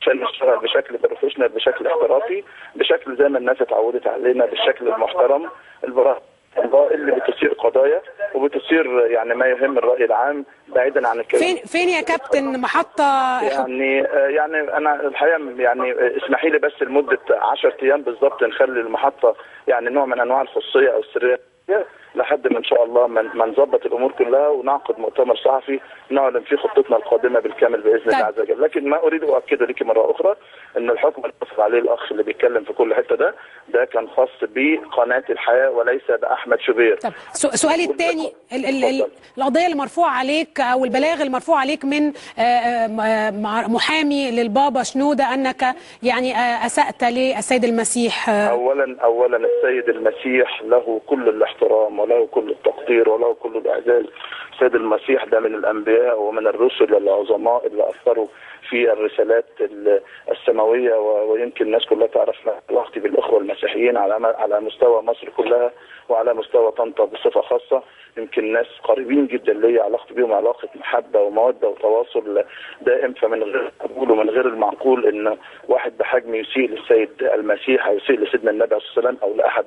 عشان نشتغل بشكل بروفيشنال بشكل احترافي بشكل زي ما الناس اتعودت علينا بالشكل المحترم البراءة اللي بتثير قضايا وبتثير يعني ما يهم الراي العام بعيدا عن الكلام فين فين يا كابتن محطه يعني آه، يعني انا الحقيقه يعني اسمحي لي بس لمده 10 ايام بالظبط نخلي المحطه يعني نوع من انواع الخصوصيه او السريه لحد ما ان شاء الله ما ما نظبط الامور كلها ونعقد مؤتمر صحفي نعلن فيه خطتنا القادمه بالكامل باذن الله طيب. عز وجل، لكن ما اريد اؤكد لك مره اخرى ان الحكم اللي اتصل عليه الاخ اللي بيتكلم في كل حته ده ده كان خاص بقناه الحياه وليس باحمد شوبير. طب سو- سؤالي الثاني ال ال ال القضيه المرفوعه عليك او البلاغ المرفوع عليك من آه، آه، م- مع- محامي للبابا شنوده انك يعني آه، اسات للسيد المسيح آه، اولا اولا السيد المسيح له كل الاحترام وله كل التقدير وله كل الاعزاز السيد المسيح ده من الانبياء ومن الرسل العظماء اللي اثروا في الرسالات ال- السماويه و- ويمكن الناس كلها تعرف علاقتي بالاخوه المسيحيين على م- على مستوى مصر كلها وعلى مستوى طنطا بصفه خاصه يمكن ناس قريبين جدا ليا علاقتي بيهم علاقه محبه وموده وتواصل دائم فمن غير قبول ومن غير المعقول ان واحد بحجم يسيء للسيد المسيح او يسيء لسيدنا النبي عليه الصلاه والسلام او لاحد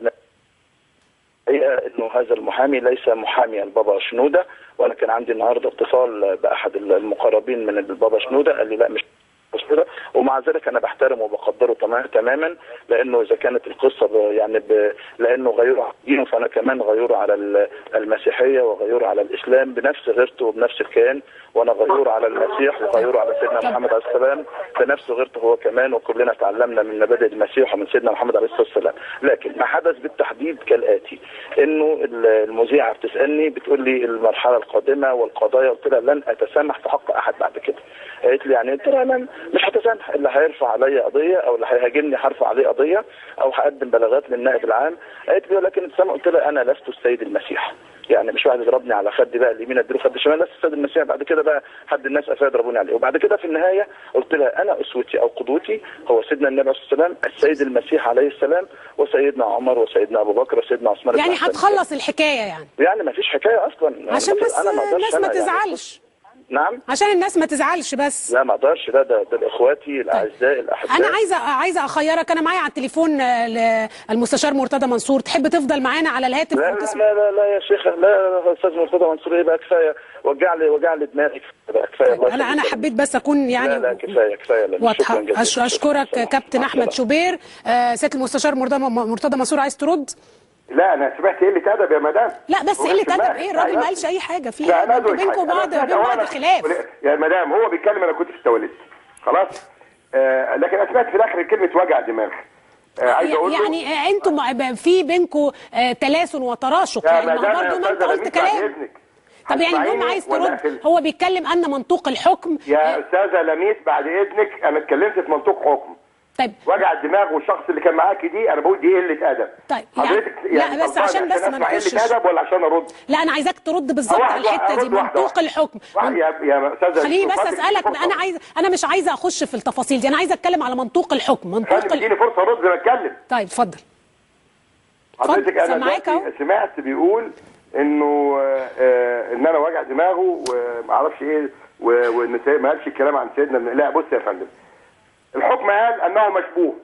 الحقيقه انه هذا المحامي ليس محامي البابا شنوده وانا كان عندي النهارده اتصال باحد المقربين من البابا شنوده قال لي لا مش شنوده ومع ذلك انا بحترمه وبقدره تمام- تماما لانه اذا كانت القصه ب يعني ب لانه غيره على دينه فانا كمان غيره على ال- المسيحيه وغيره على الاسلام بنفس غيرته وبنفس الكيان وانا غيور على المسيح وغيور على سيدنا محمد عليه السلام بنفس غيرته هو كمان وكلنا تعلمنا من مبادئ المسيح ومن سيدنا محمد عليه الصلاه والسلام لكن ما حدث بالتحديد كالاتي انه المذيعه بتسالني بتقول لي المرحله القادمه والقضايا قلت لها لن اتسامح في حق احد بعد كده قالت لي يعني قلت لها انا مش هتسامح اللي هيرفع عليا قضيه او اللي هيهاجمني هرفع عليه قضيه او هقدم بلاغات للنائب العام قالت لي ولكن السامح قلت لها انا لست السيد المسيح يعني مش واحد يضربني على خدي بقى اليمين اديله خد الشمال لست السيد المسيح بعد كده بقى حد الناس قفاه يضربوني عليه وبعد كده في النهايه قلت لها انا اسوتي او قدوتي هو سيدنا النبي عليه الصلاه والسلام السيد المسيح عليه السلام وسيدنا عمر وسيدنا ابو بكر وسيدنا عثمان يعني بن عفان. هتخلص الحكايه يعني يعني ما فيش حكايه اصلا عشان بس أنا ما أقدرش الناس ما أنا يعني- تزعلش نعم عشان الناس ما تزعلش بس لا ما اقدرش ده ده, ده اخواتي الاعزاء الاحباء انا عايزه عايزه اخيرك انا معايا على التليفون آه، ل- المستشار مرتضى منصور تحب تفضل معانا على الهاتف لا لا, وتسمع لا لا لا يا شيخ لا لا استاذ مرتضى منصور ايه بقى كفايه وجع لي وجع لي دماغي بقى كفايه الله انا انا يخليك. حبيت بس اكون لا لا يعني كفايه كفايه لا واضحه شكراً جزيلاً. أش- اشكرك شكراً. كابتن مع احمد السلامة. شوبير آه، سياده المستشار مرتضى مرتضى منصور عايز ترد لا انا سمعت قله ادب يا مدام لا بس قله ادب سمعت. ايه الراجل ما أيوة. قالش اي حاجه في لا انا انتوا أدرك بينكم حاجة. بعض أنا بين بعض أولاً- خلاف يا مدام هو بيتكلم انا كنت استوليت خلاص آه لكن انا سمعت في الاخر كلمه وجع دماغ آه عايز اقول له يعني آه، انتم ب- في بينكم آه، تلاسن وتراشق يا يعني ما مدام برضه يا ما انت أستاذة قلت لميس بعد كلام إذنك. طب يعني المهم هتسمعيني عايز ولا ترد أقفل؟ هو بيتكلم ان منطوق الحكم يا استاذه لميس بعد اذنك انا اتكلمت في منطوق حكم طيب وجع الدماغ والشخص اللي كان معاكي دي انا بقول دي قله ادب طيب، حضرتك يعني- لا، بس طلباني عشان بس ما اسمع نخشش. قله ادب ولا عشان ارد لا انا عايزاك ترد بالظبط واحد- على الحته دي واحد- واحد- منطوق واحد. الحكم واحد- يا يا استاذه خليني بس فاتك اسالك فرصة. انا عايز انا مش عايزه اخش في التفاصيل دي انا عايزه اتكلم على منطوق الحكم منطوق خلي ال... اديني فرصه ارد ما اتكلم طيب اتفضل حضرتك انا سامعاك دلوقتي أهو. سمعت بيقول انه آه، آه، ان انا وجع دماغه وما اعرفش ايه و- وان سي- ما قالش الكلام عن سيدنا ابن- لا بص يا فندم الحكم قال انه مشبوه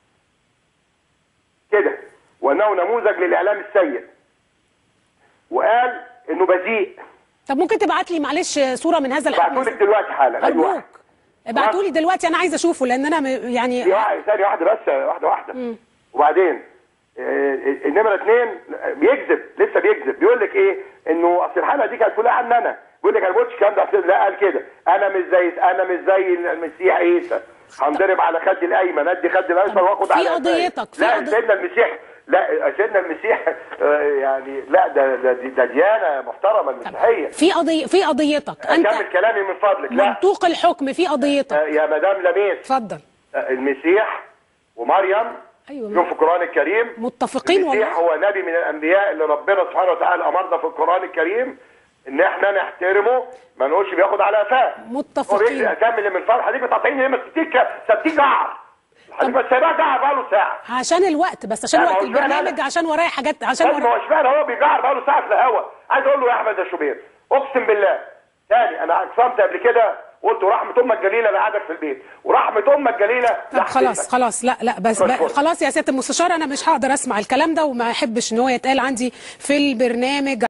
كده وانه نموذج للاعلام السيء وقال انه بذيء طب ممكن تبعت لي معلش صوره من هذا الحكم بعتولك دلوقتي حالا ادي واحد ارجوك ابعتوا لي دلوقتي انا عايزه اشوفه لان انا م- يعني دي واحد ثانية واحدة بس واحدة واحدة وبعدين آه، النمرة اثنين بيكذب لسه بيكذب بيقول لك ايه انه اصل الحلقة دي كانت كلها عني انا بيقول لك انا ما قلتش الكلام ده أصل- لا قال كده انا مش زي انا مش زي المسيح عيسى هنضرب على خدي الايمن ادي خدي الايسر واخد في على قضيتك، في لا قضي- سيدنا المسيح لا سيدنا المسيح آه، يعني لا ده ده, ده ديانة محترمة المسيحية في قضيه في قضيتك انت كمل كلامي من فضلك لا منطوق الحكم في قضيتك آه، يا مدام لميس اتفضل المسيح ومريم أيوة. شوف في القرآن الكريم متفقين المسيح والله هو نبي من الأنبياء اللي ربنا سبحانه وتعالى أمرنا في القرآن الكريم إن إحنا نحترمه ما نقولش بياخد على قفاه هو متفقين بيجي أكمل من الفرحة دي بتقطعيني ليه ما تسيبتيك سبتيك جعر حضرتك ما سايبها جعر بقاله ساعة عشان الوقت بس عشان لا، ما وقت هو اشمعنى البرنامج أنا؟ عشان ورايا حاجات عشان بس ما ورايا هو اشمعنى هو بيجعر بقاله ساعة في الهوا عايز أقول له يا أحمد يا شوبير أقسم بالله تاني أنا أقسمت قبل كده قلت ورحمه امك جليله انا قاعدك في البيت ورحمه امك جليله طب لا خلاص هحبسك. خلاص لا لا بس مفهوم. ب- خلاص يا سياده المستشار انا مش هقدر اسمع الكلام ده وما احبش ان هو يتقال عندي في البرنامج